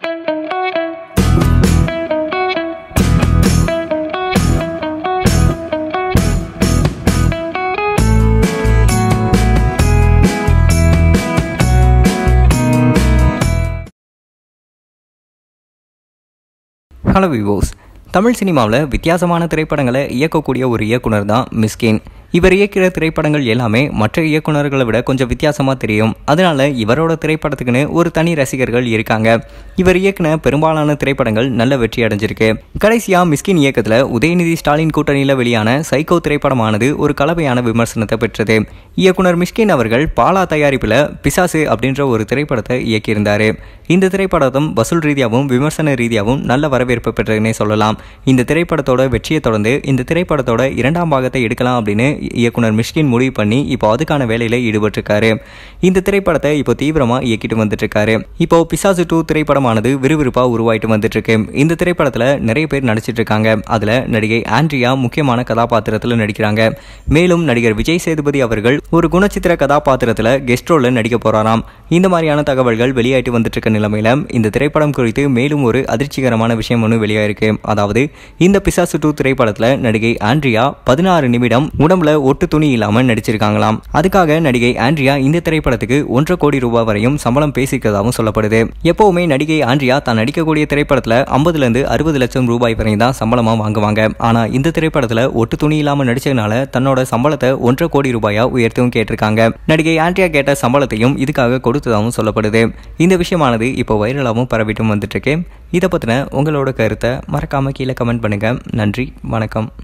hello விவோஸ் Tamil சினிமாவில் வித்தியாசமான திரைப்படங்களை இயக்கக்கூடிய ஒரு இயக்குனர் தான் மிஸ்கின் இவர் இயக்கிற திரைப்படங்கள் எல்லாமே மற்ற இயக்குனர்களை விட கொஞ்சம் வித்தியாசமாக தெரியும் அதனால இவரோட திரைப்படத்துக்குன்னு ஒரு தனி ரசிகர்கள் இருக்காங்க இவர் இயக்குன பெரும்பாலான திரைப்படங்கள் நல்ல வெற்றி அடைஞ்சிருக்கு கடைசியா மிஸ்கின் இயக்கத்தில் உதயநிதி ஸ்டாலின் கூட்டணியில் வெளியான சைக்கோ திரைப்படமானது ஒரு கலவையான விமர்சனத்தை பெற்றது இயக்குனர் மிஸ்கின் அவர்கள் பாலா தயாரிப்பில் பிசாசு அப்படின்ற ஒரு திரைப்படத்தை இயக்கியிருந்தார் இந்த திரைப்படம் வசூல் ரீதியாகவும் விமர்சன ரீதியாகவும் நல்ல வரவேற்பு பெற்றதுன்னே சொல்லலாம் இந்த திரைப்படத்தோட வெற்றியை தொடர்ந்து இந்த திரைப்படத்தோட இரண்டாம் பாகத்தை எடுக்கலாம் அப்படின்னு இயக்குனர் மிஷ்கின் முடிவு பண்ணி இப்போ அதுக்கான வேலையில் ஈடுபட்டிருக்காரு இந்த திரைப்படத்தை இப்போ தீவிரமாக இயக்கிட்டு வந்துட்டு இருக்காரு இப்போ பிசாசு டூ திரைப்படமானது விறுவிறுப்பாக உருவாயிட்டு வந்துட்டு இருக்கு இந்த திரைப்படத்தில் நிறைய பேர் நடிச்சிட்டு இருக்காங்க அதில் நடிகை ஆண்ட்ரியா முக்கியமான கதாபாத்திரத்தில் நடிக்கிறாங்க மேலும் நடிகர் விஜய் சேதுபதி அவர்கள் ஒரு குணச்சித்திர கதாபாத்திரத்தில் கெஸ்ட் ரோலில் நடிக்க போறாராம் இந்த மாதிரியான தகவல்கள் வெளியாயிட்டு வந்துட்டு இருக்க நிலைமையில இந்த திரைப்படம் குறித்து மேலும் ஒரு அதிர்ச்சிகரமான விஷயம் ஒன்று வெளியாயிருக்கு அதாவது இந்த பிசாசு டூ திரைப்படத்தில் நடிகை ஆண்ட்ரியா பதினாறு நிமிடம் உடம்புல ஒட்டு துணி இல்லாமல் நடிச்சிருக்காங்களாம் அதுக்காக நடிகை ஆண்ட்ரியா இந்த திரைப்படத்துக்கு ஒன்றரை கோடி ரூபாய் வரையும் சம்பளம் பேசிக்கிறதாகவும் சொல்லப்படுது எப்பவுமே நடிகை ஆண்ட்ரியா தான் நடிக்கக்கூடிய திரைப்படத்தில் ஐம்பதுல இருந்து அறுபது லட்சம் ரூபாய் வரையும் தான் சம்பளமா வாங்குவாங்க ஆனா இந்த திரைப்படத்தில் ஒட்டு துணி இல்லாமல் நடிச்சதுனால தன்னோட சம்பளத்தை ஒன்றரை கோடி ரூபாயா உயர்த்தவும் கேட்டிருக்காங்க நடிகை ஆண்ட்ரியா கேட்ட சம்பளத்தையும் இதுக்காக கொடுத்ததாகவும் சொல்லப்படுது இந்த விஷயமானது இப்போ வைரலாகவும் பரவிட்டும் வந்துட்டு இருக்கு இதை பற்றின உங்களோட கருத்தை மறக்காம கீழே கமெண்ட் பண்ணுங்க நன்றி வணக்கம்